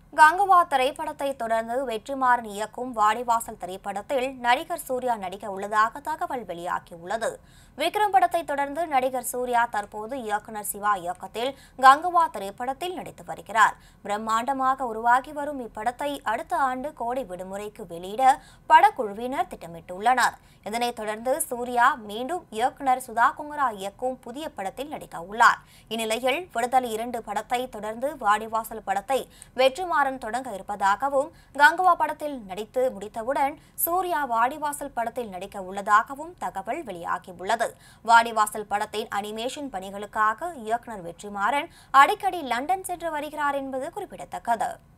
கங்குவா திரைப்படத்தை தொடர்ந்து வெற்றிமாறன் இயக்கும் வாடிவாசல் திரைப்படத்தில் நடிகர் சூர்யா நடிக்க உள்ளதாக தகவல் வெளியாகியுள்ளது விக்ரம் படத்தை தொடர்ந்து நடிகர் சூர்யா தற்போது இயக்குனர் சிவா இயக்கத்தில் கங்குவா திரைப்படத்தில் நடித்து வருகிறார் பிரம்மாண்டமாக உருவாகி வரும் இப்படத்தை அடுத்த ஆண்டு கோடை விடுமுறைக்கு வெளியிட படக்குழுவினர் திட்டமிட்டுள்ளனர் இதனைத் தொடர்ந்து சூர்யா மீண்டும் இயக்குனர் சுதா குங்கரா இயக்கும் புதிய படத்தில் நடிக்க உள்ளார் இந்நிலையில் விடுதலை இரண்டு படத்தை தொடர்ந்து வாடிவாசல் படத்தை வெற்றிமாறன் தொடங்க இருப்பதாகவும் கங்குவா படத்தில் நடித்து முடித்தவுடன் சூர்யா வாடிவாசல் படத்தில் நடிக்க உள்ளதாகவும் தகவல் வெளியாகியுள்ளது வாடிவாசல் படத்தின் அனிமேஷன் பணிகளுக்காக இயக்குனர் வெற்றிமாறன் அடிக்கடி லண்டன் சென்று வருகிறார் என்பது குறிப்பிடத்தக்கது